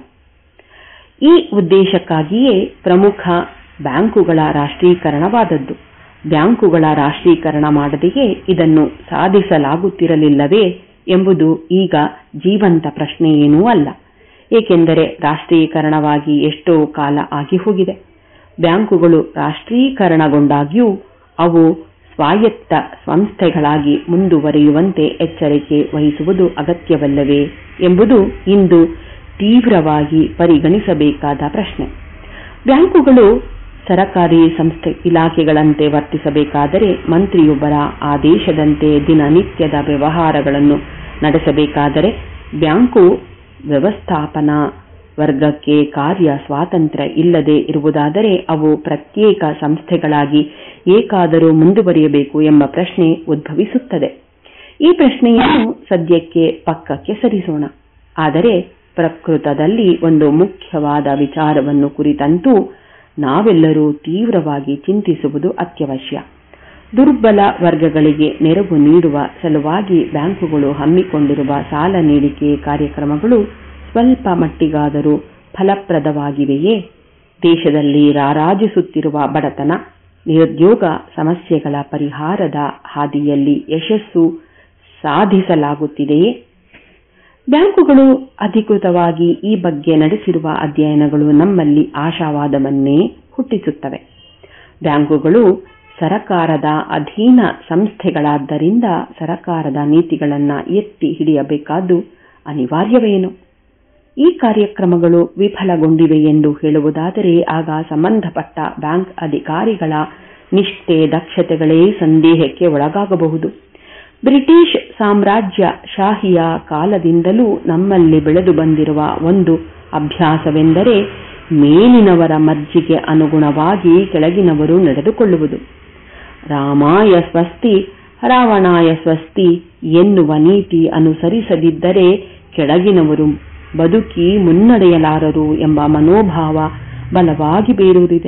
ಈ ಉದ್ದೇಶಕ್ಕಾಗಿಯೇ ಪ್ರಮುಖ ಬ್ಯಾಂಕುಗಳ ರಾಷ್ಟ್ರೀಕರಣವಾದದ್ದು ಬ್ಯಾಂಕುಗಳ ರಾಷ್ಟ್ರೀಕರಣ ಮಾಡದೆಯೇ ಇದನ್ನು ಸಾಧಿಸಲಾಗುತ್ತಿರಲಿಲ್ಲವೇ ಎಂಬುದು ಈಗ ಜೀವಂತ ಪ್ರಶ್ನೆಯೇನೂ ಅಲ್ಲ ಏಕೆಂದರೆ ರಾಷ್ಟ್ರೀಕರಣವಾಗಿ ಎಷ್ಟೋ ಕಾಲ ಆಗಿ ಹೋಗಿದೆ ಬ್ಯಾಂಕುಗಳು ರಾಷ್ಟ್ರೀಕರಣಗೊಂಡಾಗ್ಯೂ ಅವು ಸ್ವಾಯತ್ತ ಸಂಸ್ಥೆಗಳಾಗಿ ಮುಂದುವರಿಯುವಂತೆ ಎಚ್ಚರಿಕೆ ವಹಿಸುವುದು ಅಗತ್ಯವಲ್ಲವೇ ಎಂಬುದು ಇಂದು ತೀವ್ರವಾಗಿ ಪರಿಗಣಿಸಬೇಕಾದ ಪ್ರಶ್ನೆ ಬ್ಯಾಂಕುಗಳು ಸರಕಾರಿ ಸಂಸ್ಥೆ ಇಲಾಖೆಗಳಂತೆ ವರ್ತಿಸಬೇಕಾದರೆ ಮಂತ್ರಿಯೊಬ್ಬರ ಆದೇಶದಂತೆ ದಿನನಿತ್ಯದ ವ್ಯವಹಾರಗಳನ್ನು ನಡೆಸಬೇಕಾದರೆ ಬ್ಯಾಂಕು ವ್ಯವಸ್ಥಾಪನಾ ವರ್ಗಕ್ಕೆ ಕಾರ್ಯ ಸ್ವಾತಂತ್ರ್ಯ ಇಲ್ಲದೆ ಇರುವುದಾದರೆ ಅವು ಪ್ರತ್ಯೇಕ ಸಂಸ್ಥೆಗಳಾಗಿ ಏಕಾದರೂ ಮುಂದುವರಿಯಬೇಕು ಎಂಬ ಪ್ರಶ್ನೆ ಉದ್ಭವಿಸುತ್ತದೆ ಈ ಪ್ರಶ್ನೆಯನ್ನು ಸದ್ಯಕ್ಕೆ ಪಕ್ಕಕ್ಕೆ ಸರಿಸೋಣ ಆದರೆ ಪ್ರಕೃತದಲ್ಲಿ ಒಂದು ಮುಖ್ಯವಾದ ವಿಚಾರವನ್ನು ಕುರಿತಂತೂ ನಾವೆಲ್ಲರೂ ತೀವ್ರವಾಗಿ ಚಿಂತಿಸುವುದು ಅತ್ಯವಶ್ಯ ದುರ್ಬಲ ವರ್ಗಗಳಿಗೆ ನೆರವು ನೀಡುವ ಸಲುವಾಗಿ ಬ್ಯಾಂಕುಗಳು ಹಮ್ಮಿಕೊಂಡಿರುವ ಸಾಲ ನೀಡಿಕೆ ಕಾರ್ಯಕ್ರಮಗಳು ಸ್ವಲ್ಪ ಮಟ್ಟಿಗಾದರೂ ಫಲಪ್ರದವಾಗಿವೆಯೇ ದೇಶದಲ್ಲಿ ರಾರಾಜಿಸುತ್ತಿರುವ ಬಡತನ ನಿರುದ್ಯೋಗ ಸಮಸ್ಯೆಗಳ ಪರಿಹಾರದ ಹಾದಿಯಲ್ಲಿ ಯಶಸ್ಸು ಸಾಧಿಸಲಾಗುತ್ತಿದೆಯೇ ಬ್ಯಾಂಕುಗಳು ಅಧಿಕೃತವಾಗಿ ಈ ಬಗ್ಗೆ ನಡೆಸಿರುವ ಅಧ್ಯಯನಗಳು ನಮ್ಮಲ್ಲಿ ಆಶಾವಾದವನ್ನೇ ಹುಟ್ಟಿಸುತ್ತವೆ ಬ್ಯಾಂಕುಗಳು ಸರಕಾರದ ಅಧೀನ ಸಂಸ್ಥೆಗಳಾದ್ದರಿಂದ ಸರಕಾರದ ನೀತಿಗಳನ್ನು ಎತ್ತಿ ಹಿಡಿಯಬೇಕಾದ್ದು ಅನಿವಾರ್ಯವೇನು ಈ ಕಾರ್ಯಕ್ರಮಗಳು ವಿಫಲಗೊಂಡಿವೆ ಎಂದು ಹೇಳುವುದಾದರೆ ಆಗ ಸಂಬಂಧಪಟ್ಟ ಬ್ಯಾಂಕ್ ಅಧಿಕಾರಿಗಳ ನಿಷ್ಠೆ ದಕ್ಷತೆಗಳೇ ಸಂದೇಹಕ್ಕೆ ಒಳಗಾಗಬಹುದು ಬ್ರಿಟಿಷ್ ಸಾಮ್ರಾಜ್ಯ ಶಾಹಿಯ ಕಾಲದಿಂದಲೂ ನಮ್ಮಲ್ಲಿ ಬೆಳೆದು ಬಂದಿರುವ ಒಂದು ಅಭ್ಯಾಸವೆಂದರೆ ಮೇಲಿನವರ ಮರ್ಜಿಗೆ ಅನುಗುಣವಾಗಿ ಕೆಳಗಿನವರು ನಡೆದುಕೊಳ್ಳುವುದು ರಾಮಾಯ ಸ್ವಸ್ತಿ ರಾವಣಾಯ ಸ್ವಸ್ತಿ ಎನ್ನುವ ನೀತಿ ಅನುಸರಿಸದಿದ್ದರೆ ಕೆಳಗಿನವರು ಬದುಕಿ ಮುನ್ನಡೆಯಲಾರರು ಎಂಬ ಮನೋಭಾವ ಬಲವಾಗಿ ಬೇರೂರಿದೆ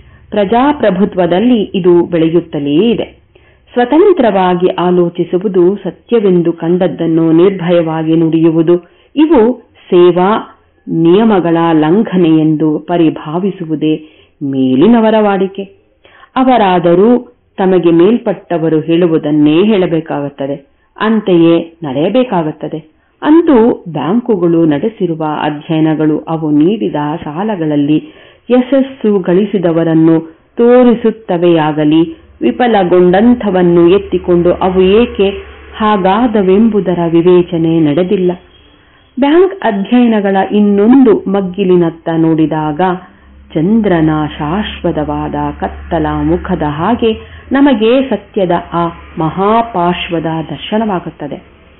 ಪ್ರಜಾಪ್ರಭುತ್ವದಲ್ಲಿ ಇದು ಬೆಳೆಯುತ್ತಲೇ ಇದೆ ಸ್ವತಂತ್ರವಾಗಿ ಆಲೋಚಿಸುವುದು ಸತ್ಯವೆಂದು ಕಂಡದ್ದನ್ನು ನಿರ್ಭಯವಾಗಿ ನುಡಿಯುವುದು ಇವು ಸೇವಾ ನಿಯಮಗಳ ಲಂಘನೆಯೆಂದು ಪರಿಭಾವಿಸುವುದೇ ಮೇಲಿನವರ ವಾಡಿಕೆ ಅವರಾದರೂ ತಮಗೆ ಮೇಲ್ಪಟ್ಟವರು ಹೇಳುವುದನ್ನೇ ಹೇಳಬೇಕಾಗುತ್ತದೆ ಅಂತೆಯೇ ನಡೆಯಬೇಕಾಗುತ್ತದೆ ಅಂತೂ ಬ್ಯಾಂಕುಗಳು ನಡೆಸಿರುವ ಅಧ್ಯಯನಗಳು ಅವು ನೀಡಿದ ಸಾಲಗಳಲ್ಲಿ ಯಶಸ್ಸು ಗಳಿಸಿದವರನ್ನು ತೋರಿಸುತ್ತವೆಯಾಗಲಿ ವಿಫಲಗೊಂಡಂಥವನ್ನು ಎತ್ತಿಕೊಂಡು ಅವು ಏಕೆ ಹಾಗಾದವೆಂಬುದರ ವಿವೇಚನೆ ನಡೆದಿಲ್ಲ ಬ್ಯಾಂಕ್ ಅಧ್ಯಯನಗಳ ಇನ್ನೊಂದು ಮಗ್ಗಿಲಿನತ್ತ ನೋಡಿದಾಗ ಚಂದ್ರನ ಶಾಶ್ವತವಾದ ಕತ್ತಲ ಮುಖದ ಹಾಗೆ ನಮಗೆ ಸತ್ಯದ ಆ ಮಹಾಪಾರ್ಶ್ವದ ದರ್ಶನವಾಗುತ್ತದೆ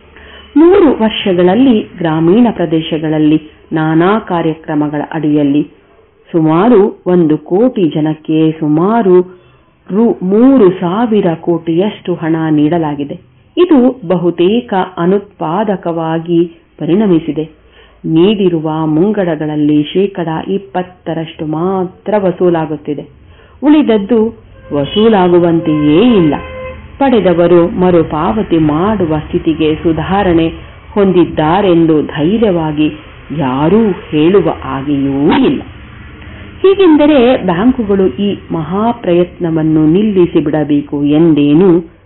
ಮೂರು ವರ್ಷಗಳಲ್ಲಿ ಗ್ರಾಮೀಣ ಪ್ರದೇಶಗಳಲ್ಲಿ ನಾನಾ ಕಾರ್ಯಕ್ರಮಗಳ ಅಡಿಯಲ್ಲಿ ಸುಮಾರು ಒಂದು ಕೋಟಿ ಜನಕ್ಕೆ ಸುಮಾರು ರು ಮೂರು ಸಾವಿರ ಕೋಟಿಯಷ್ಟು ಹಣ ನೀಡಲಾಗಿದೆ ಇದು ಬಹುತೇಕ ಅನುತ್ಪಾದಕವಾಗಿ ಪರಿಣಮಿಸಿದೆ ನೀಡಿರುವ ಮುಂಗಡಗಳಲ್ಲಿ ಶೇಕಡ ಇಪ್ಪತ್ತರಷ್ಟು ಮಾತ್ರ ವಸೂಲಾಗುತ್ತಿದೆ ಉಳಿದದ್ದು ವಸೂಲಾಗುವಂತೆಯೇ ಇಲ್ಲ ಪಡೆದವರು ಮರುಪಾವತಿ ಮಾಡುವ ಸ್ಥಿತಿಗೆ ಸುಧಾರಣೆ ಹೊಂದಿದ್ದಾರೆಂದು ಧೈರ್ಯವಾಗಿ ಯಾರೂ ಹೇಳುವ ಹಾಗೆಯೂ ಇಲ್ಲ ಹೀಗೆಂದರೆ ಬ್ಯಾಂಕುಗಳು ಈ ಮಹಾಪ್ರಯತ್ನವನ್ನು ನಿಲ್ಲಿಸಿ ಬಿಡಬೇಕು ಎಂದೇನೂ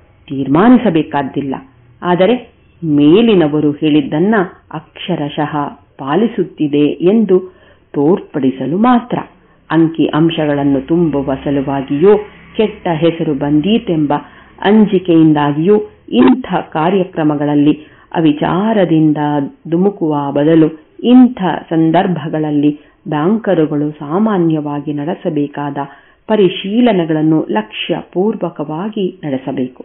ತೀರ್ಮಾನಿಸಬೇಕಾದ್ದಿಲ್ಲ ಆದರೆ ಮೇಲಿನವರು ಹೇಳಿದ್ದನ್ನ ಅಕ್ಷರಶಃ ಪಾಲಿಸುತ್ತಿದೆ ಎಂದು ತೋರ್ಪಡಿಸಲು ಮಾತ್ರ ಅಂಕಿ ಅಂಶಗಳನ್ನು ತುಂಬುವ ಸಲುವಾಗಿಯೋ ಕೆಟ್ಟ ಹೆಸರು ಬಂದೀತೆಂಬ ಅಂಜಿಕೆಯಿಂದಾಗಿಯೂ ಇಂಥ ಕಾರ್ಯಕ್ರಮಗಳಲ್ಲಿ ಅವಿಚಾರದಿಂದ ಧುಮುಕುವ ಬದಲು ಇಂಥ ಸಂದರ್ಭಗಳಲ್ಲಿ ಬ್ಯಾಂಕರುಗಳು ಸಾಮಾನ್ಯವಾಗಿ ನಡೆಸಬೇಕಾದ ಪರಿಶೀಲನೆಗಳನ್ನು ಲಕ್ಷ್ಯ ಪೂರ್ವಕವಾಗಿ ನಡೆಸಬೇಕು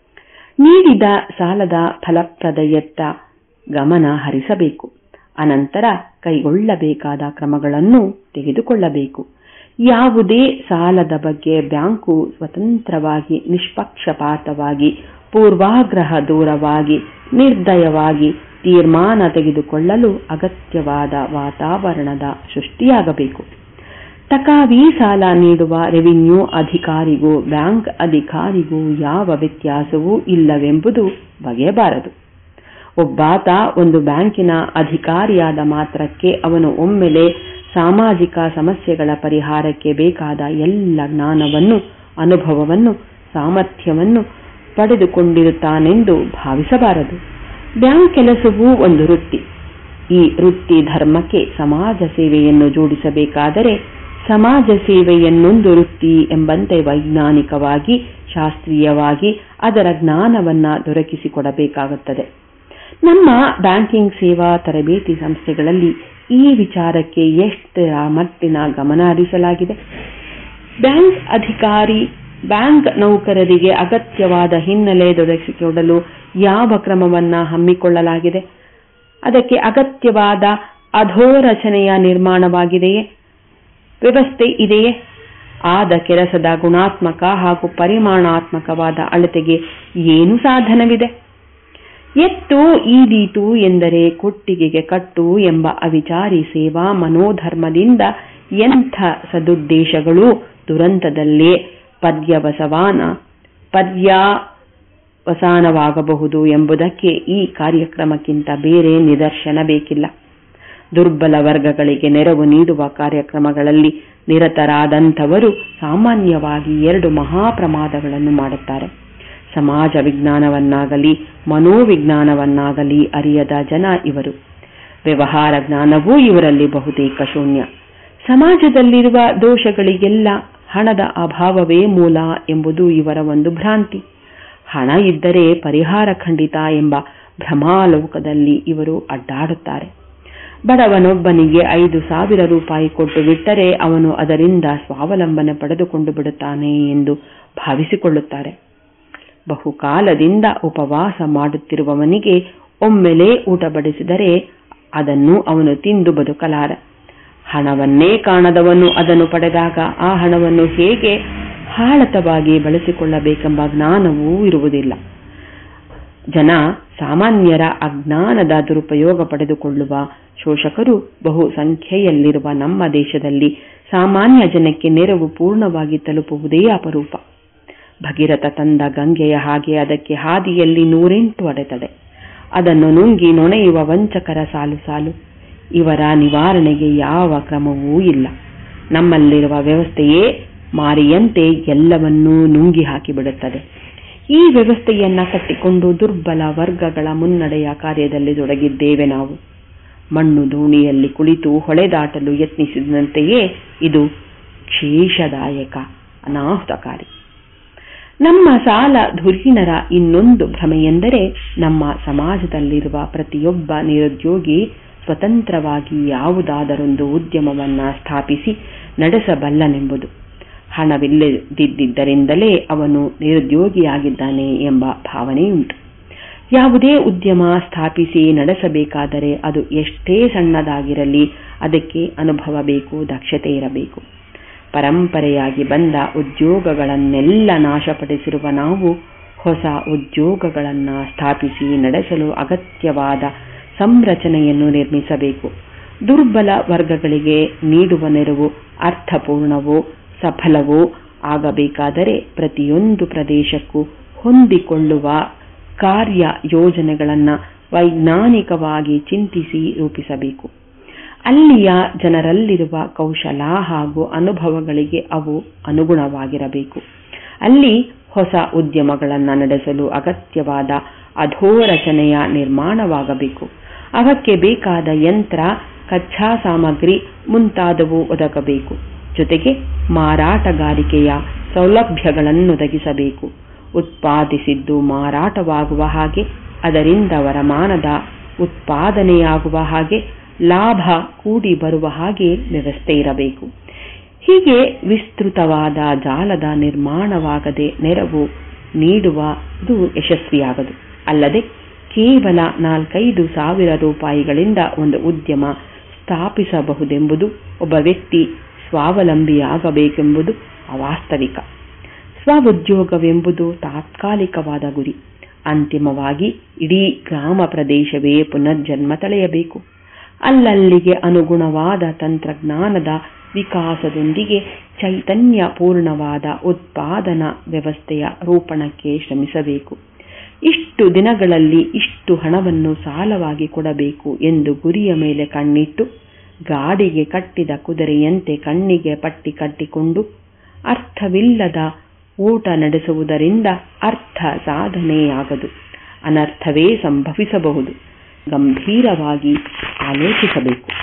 ನೀಡಿದ ಸಾಲದ ಫಲಪ್ರದಯತ್ತ ಗಮನ ಹರಿಸಬೇಕು ಅನಂತರ ಕೈಗೊಳ್ಳಬೇಕಾದ ಕ್ರಮಗಳನ್ನು ತೆಗೆದುಕೊಳ್ಳಬೇಕು ಯಾವುದೇ ಸಾಲದ ಬಗ್ಗೆ ಬ್ಯಾಂಕು ಸ್ವತಂತ್ರವಾಗಿ ನಿಷ್ಪಕ್ಷಪಾತವಾಗಿ ಪೂರ್ವಾಗ್ರಹ ದೂರವಾಗಿ ನಿರ್ದಯವಾಗಿ ತೀರ್ಮಾನ ತೆಗೆದುಕೊಳ್ಳಲು ಅಗತ್ಯವಾದ ವಾತಾವರಣದ ಸೃಷ್ಟಿಯಾಗಬೇಕು ತಕಾವಿ ಸಾಲ ನೀಡುವ ರೆವಿನ್ಯೂ ಅಧಿಕಾರಿಗೂ ಬ್ಯಾಂಕ್ ಅಧಿಕಾರಿಗೂ ಯಾವ ವ್ಯತ್ಯಾಸವೂ ಇಲ್ಲವೆಂಬುದು ಬಗೆಯಬಾರದು ಒಬ್ಬಾತ ಒಂದು ಬ್ಯಾಂಕಿನ ಅಧಿಕಾರಿಯಾದ ಮಾತ್ರಕ್ಕೆ ಅವನು ಒಮ್ಮೆಲೆ ಸಾಮಾಜಿಕ ಸಮಸ್ಯೆಗಳ ಪರಿಹಾರಕ್ಕೆ ಬೇಕಾದ ಎಲ್ಲ ಜ್ಞಾನವನ್ನು ಅನುಭವವನ್ನು ಸಾಮರ್ಥ್ಯವನ್ನು ಪಡೆದುಕೊಂಡಿರುತ್ತಾನೆಂದು ಭಾವಿಸಬಾರದು ಬ್ಯಾಂಕ್ ಕೆಲಸವೂ ಒಂದು ವೃತ್ತಿ ಈ ವೃತ್ತಿ ಧರ್ಮಕ್ಕೆ ಸಮಾಜ ಸೇವೆಯನ್ನು ಜೋಡಿಸಬೇಕಾದರೆ ಸಮಾಜ ಸೇವೆಯನ್ನೊಂದು ವೃತ್ತಿ ಎಂಬಂತೆ ವೈಜ್ಞಾನಿಕವಾಗಿ ಶಾಸ್ತ್ರೀಯವಾಗಿ ಅದರ ಜ್ಞಾನವನ್ನ ದೊರಕಿಸಿಕೊಡಬೇಕಾಗುತ್ತದೆ ನಮ್ಮ ಬ್ಯಾಂಕಿಂಗ್ ಸೇವಾ ತರಬೇತಿ ಸಂಸ್ಥೆಗಳಲ್ಲಿ ಈ ವಿಚಾರಕ್ಕೆ ಎಷ್ಟರ ಮಟ್ಟಿನ ಗಮನ ಹರಿಸಲಾಗಿದೆ ಬ್ಯಾಂಕ್ ಅಧಿಕಾರಿ ಬ್ಯಾಂಕ್ ನೌಕರರಿಗೆ ಅಗತ್ಯವಾದ ಹಿನ್ನೆಲೆ ದೊರಕಿಸಿಕೊಡಲು ಯಾವ ಕ್ರಮವನ್ನ ಹಮ್ಮಿಕೊಳ್ಳಲಾಗಿದೆ ಅದಕ್ಕೆ ಅಗತ್ಯವಾದ ಅಧೋರಚನೆಯ ನಿರ್ಮಾಣವಾಗಿದೆಯೇ ವ್ಯವಸ್ಥೆ ಇದೆಯೇ ಆದ ಕೆಲಸದ ಗುಣಾತ್ಮಕ ಹಾಗೂ ಪರಿಮಾಣಾತ್ಮಕವಾದ ಅಳತೆಗೆ ಏನು ಸಾಧನವಿದೆ ಎತ್ತು ಈದೀತು ಎಂದರೆ ಕೊಟ್ಟಿಗೆಗೆ ಕಟ್ಟು ಎಂಬ ಅವಿಚಾರಿ ಸೇವಾ ಮನೋಧರ್ಮದಿಂದ ಎಂಥ ಸದುದ್ದೇಶಗಳು ದುರಂತದಲ್ಲೇ ಪರ್ಯವಸವಾನ ಪರ್ಯಾವಸಾನವಾಗಬಹುದು ಎಂಬುದಕ್ಕೆ ಈ ಕಾರ್ಯಕ್ರಮಕ್ಕಿಂತ ಬೇರೆ ನಿದರ್ಶನ ಬೇಕಿಲ್ಲ ದುರ್ಬಲ ವರ್ಗಗಳಿಗೆ ನೆರವು ನೀಡುವ ಕಾರ್ಯಕ್ರಮಗಳಲ್ಲಿ ನಿರತರಾದಂಥವರು ಸಾಮಾನ್ಯವಾಗಿ ಎರಡು ಮಹಾಪ್ರಮಾದಗಳನ್ನು ಮಾಡುತ್ತಾರೆ ಸಮಾಜ ವಿಜ್ಞಾನವನ್ನಾಗಲಿ ಮನೋವಿಜ್ಞಾನವನ್ನಾಗಲಿ ಅರಿಯದ ಜನ ಇವರು ವ್ಯವಹಾರ ಜ್ಞಾನವೂ ಇವರಲ್ಲಿ ಬಹುತೇಕ ಶೂನ್ಯ ಸಮಾಜದಲ್ಲಿರುವ ದೋಷಗಳಿಗೆಲ್ಲ ಹಣದ ಅಭಾವವೇ ಮೂಲ ಎಂಬುದು ಇವರ ಒಂದು ಭ್ರಾಂತಿ ಹಣ ಇದ್ದರೆ ಪರಿಹಾರ ಖಂಡಿತ ಎಂಬ ಭ್ರಮಾಲೋಕದಲ್ಲಿ ಇವರು ಅಡ್ಡಾಡುತ್ತಾರೆ ಬಡವನೊಬ್ಬನಿಗೆ ಐದು ಸಾವಿರ ರೂಪಾಯಿ ಕೊಟ್ಟು ಬಿಟ್ಟರೆ ಅವನು ಅದರಿಂದ ಸ್ವಾವಲಂಬನೆ ಪಡೆದುಕೊಂಡು ಬಿಡುತ್ತಾನೆ ಎಂದು ಭಾವಿಸಿಕೊಳ್ಳುತ್ತಾರೆ ಬಹುಕಾಲದಿಂದ ಉಪವಾಸ ಮಾಡುತ್ತಿರುವವನಿಗೆ ಒಮ್ಮೆಲೆ ಊಟ ಬಡಿಸಿದರೆ ಅದನ್ನು ಅವನು ತಿಂದು ಬದುಕಲಾರ ಹಣವನ್ನೇ ಕಾಣದವನು ಅದನ್ನು ಪಡೆದಾಗ ಆ ಹಣವನ್ನು ಹೇಗೆ ಹಾಳತವಾಗಿ ಬಳಸಿಕೊಳ್ಳಬೇಕೆಂಬ ಜ್ಞಾನವೂ ಇರುವುದಿಲ್ಲ ಜನ ಸಾಮಾನ್ಯರ ಅಜ್ಞಾನದ ದುರುಪಯೋಗ ಪಡೆದುಕೊಳ್ಳುವ ಶೋಷಕರು ಬಹು ಸಂಖ್ಯೆಯಲ್ಲಿರುವ ನಮ್ಮ ದೇಶದಲ್ಲಿ ಸಾಮಾನ್ಯ ಜನಕ್ಕೆ ನೆರವು ಪೂರ್ಣವಾಗಿ ತಲುಪುವುದೇ ಅಪರೂಪ ಭಗೀರಥ ತಂದ ಗಂಗೆಯ ಹಾಗೆ ಅದಕ್ಕೆ ಹಾದಿಯಲ್ಲಿ ನೂರೆಂಟು ಅಡೆತಡೆ ಅದನ್ನು ನುಂಗಿ ನೊಣೆಯುವ ವಂಚಕರ ಸಾಲು ಸಾಲು ಇವರ ನಿವಾರಣೆಗೆ ಯಾವ ಕ್ರಮವೂ ಇಲ್ಲ ನಮ್ಮಲ್ಲಿರುವ ವ್ಯವಸ್ಥೆಯೇ ಮಾರಿಯಂತೆ ಎಲ್ಲವನ್ನೂ ನುಂಗಿ ಹಾಕಿಬಿಡುತ್ತದೆ ಈ ವ್ಯವಸ್ಥೆಯನ್ನ ಕಟ್ಟಿಕೊಂಡು ದುರ್ಬಲ ವರ್ಗಗಳ ಮುನ್ನಡೆಯ ಕಾರ್ಯದಲ್ಲಿ ತೊಡಗಿದ್ದೇವೆ ನಾವು ಮಣ್ಣು ದೋಣಿಯಲ್ಲಿ ಕುಳಿತು ಹೊಳೆದಾಟಲು ಯತ್ನಿಸಿದಂತೆಯೇ ಇದು ಕ್ಷೇಷದಾಯಕ ಅನಾಹುತಕಾರಿ ನಮ್ಮ ಸಾಲ ಧುರೀಣರ ಇನ್ನೊಂದು ಭ್ರಮೆಯೆಂದರೆ ನಮ್ಮ ಸಮಾಜದಲ್ಲಿರುವ ಪ್ರತಿಯೊಬ್ಬ ನಿರುದ್ಯೋಗಿ ಸ್ವತಂತ್ರವಾಗಿ ಯಾವುದಾದರೊಂದು ಉದ್ಯಮವನ್ನ ಸ್ಥಾಪಿಸಿ ನಡೆಸಬಲ್ಲನೆಂಬುದು ಹಣವಿಲ್ಲದಿದ್ದರಿಂದಲೇ ಅವನು ನಿರುದ್ಯೋಗಿಯಾಗಿದ್ದಾನೆ ಎಂಬ ಭಾವನೆಯುಂಟು ಯಾವುದೇ ಉದ್ಯಮ ಸ್ಥಾಪಿಸಿ ನಡೆಸಬೇಕಾದರೆ ಅದು ಎಷ್ಟೇ ಸಣ್ಣದಾಗಿರಲಿ ಅದಕ್ಕೆ ಅನುಭವ ಬೇಕು ದಕ್ಷತೆ ಇರಬೇಕು ಪರಂಪರೆಯಾಗಿ ಬಂದ ಉದ್ಯೋಗಗಳನ್ನೆಲ್ಲ ನಾಶಪಡಿಸಿರುವ ನಾವು ಹೊಸ ಉದ್ಯೋಗಗಳನ್ನ ಸ್ಥಾಪಿಸಿ ನಡೆಸಲು ಅಗತ್ಯವಾದ ಸಂರಚನೆಯನ್ನು ನಿರ್ಮಿಸಬೇಕು ದುರ್ಬಲ ವರ್ಗಗಳಿಗೆ ನೀಡುವ ನೆರವು ಅರ್ಥಪೂರ್ಣವೋ ಸಫಲವೋ ಆಗಬೇಕಾದರೆ ಪ್ರತಿಯೊಂದು ಪ್ರದೇಶಕ್ಕೂ ಹೊಂದಿಕೊಳ್ಳುವ ಕಾರ್ಯ ಯೋಜನೆಗಳನ್ನು ವೈಜ್ಞಾನಿಕವಾಗಿ ಚಿಂತಿಸಿ ರೂಪಿಸಬೇಕು ಅಲ್ಲಿಯ ಜನರಲ್ಲಿರುವ ಕೌಶಲ ಹಾಗೂ ಅನುಭವಗಳಿಗೆ ಅವು ಅನುಗುಣವಾಗಿರಬೇಕು ಅಲ್ಲಿ ಹೊಸ ಉದ್ಯಮಗಳನ್ನು ನಡೆಸಲು ಅಗತ್ಯವಾದ ಅಧೋರಚನೆಯ ನಿರ್ಮಾಣವಾಗಬೇಕು ಅವಕ್ಕೆ ಬೇಕಾದ ಯಂತ್ರ ಕಚ್ಚಾ ಸಾಮಗ್ರಿ ಮುಂತಾದವು ಒದಗಬೇಕು ಜೊತೆಗೆ ಮಾರಾಟಗಾರಿಕೆಯ ಸೌಲಭ್ಯಗಳನ್ನೊದಗಿಸಬೇಕು ಉತ್ಪಾದಿಸಿದ್ದು ಮಾರಾಟವಾಗುವ ಹಾಗೆ ಅದರಿಂದ ವರಮಾನದ ಉತ್ಪಾದನೆಯಾಗುವ ಹಾಗೆ ಲಾಭ ಕೂಡಿ ಬರುವ ಹಾಗೆ ವ್ಯವಸ್ಥೆ ಇರಬೇಕು ಹೀಗೆ ವಿಸ್ತೃತವಾದ ಜಾಲದ ನಿರ್ಮಾಣವಾಗದೆ ನೆರವು ನೀಡುವುದು ಯಶಸ್ವಿಯಾಗದು ಅಲ್ಲದೆ ಕೇವಲ ನಾಲ್ಕೈದು ಸಾವಿರ ರೂಪಾಯಿಗಳಿಂದ ಒಂದು ಉದ್ಯಮ ಸ್ಥಾಪಿಸಬಹುದೆಂಬುದು ಒಬ್ಬ ವ್ಯಕ್ತಿ ಸ್ವಾವಲಂಬಿಯಾಗಬೇಕೆಂಬುದು ಅವಾಸ್ತವಿಕ ಸ್ವಉದ್ಯೋಗವೆಂಬುದು ತಾತ್ಕಾಲಿಕವಾದ ಗುರಿ ಅಂತಿಮವಾಗಿ ಇಡೀ ಗ್ರಾಮ ಪ್ರದೇಶವೇ ಪುನರ್ಜನ್ಮ ತಳೆಯಬೇಕು ಅಲ್ಲಲ್ಲಿಗೆ ಅನುಗುಣವಾದ ತಂತ್ರಜ್ಞಾನದ ವಿಕಾಸದೊಂದಿಗೆ ಚೈತನ್ಯ ಪೂರ್ಣವಾದ ಉತ್ಪಾದನಾ ವ್ಯವಸ್ಥೆಯ ರೂಪಣಕ್ಕೆ ಶ್ರಮಿಸಬೇಕು ಇಷ್ಟು ದಿನಗಳಲ್ಲಿ ಇಷ್ಟು ಹಣವನ್ನು ಸಾಲವಾಗಿ ಕೊಡಬೇಕು ಎಂದು ಗುರಿಯ ಮೇಲೆ ಕಣ್ಣಿಟ್ಟು ಗಾಡಿಗೆ ಕಟ್ಟಿದ ಕುದುರೆಯಂತೆ ಕಣ್ಣಿಗೆ ಪಟ್ಟಿ ಕಟ್ಟಿಕೊಂಡು ಅರ್ಥವಿಲ್ಲದ ಊಟ ನಡೆಸುವುದರಿಂದ ಅರ್ಥ ಸಾಧನೆಯಾಗದು ಅನರ್ಥವೇ ಸಂಭವಿಸಬಹುದು ಗಂಭೀರವಾಗಿ ಆಲೋಚಿಸಬೇಕು